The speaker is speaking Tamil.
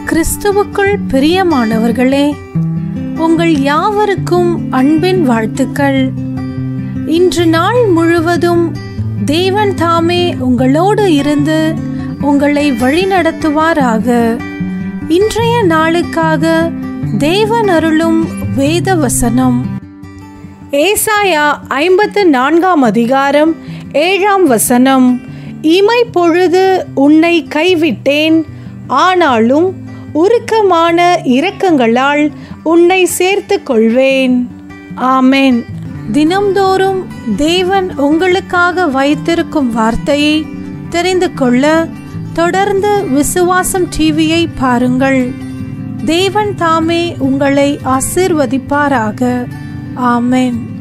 கிறிஸ்துவுக்குள் பிரியமானவர்களே உங்கள் யாவருக்கும் அன்பின் வாழ்த்துக்கள் இன்று நாள் முழுவதும் தேவன் தாமே உங்களோடு இருந்து உங்களை வழிநடத்துவாராக இன்றைய நாளுக்காக தேவன் அருளும் வேத வசனம் ஏசாயா ஐம்பத்து நான்காம் அதிகாரம் ஏழாம் வசனம் இமை பொழுது உன்னை கைவிட்டேன் ஆனாலும் உருக்கமான இரக்கங்களால் உன்னை சேர்த்து கொள்வேன் ஆமென் தினம்தோறும் தேவன் உங்களுக்காக வைத்திருக்கும் வார்த்தையை தெரிந்து கொள்ள தொடர்ந்து விசுவாசம் டிவியை பாருங்கள் தேவன் தாமே உங்களை ஆசிர்வதிப்பாராக ஆமென்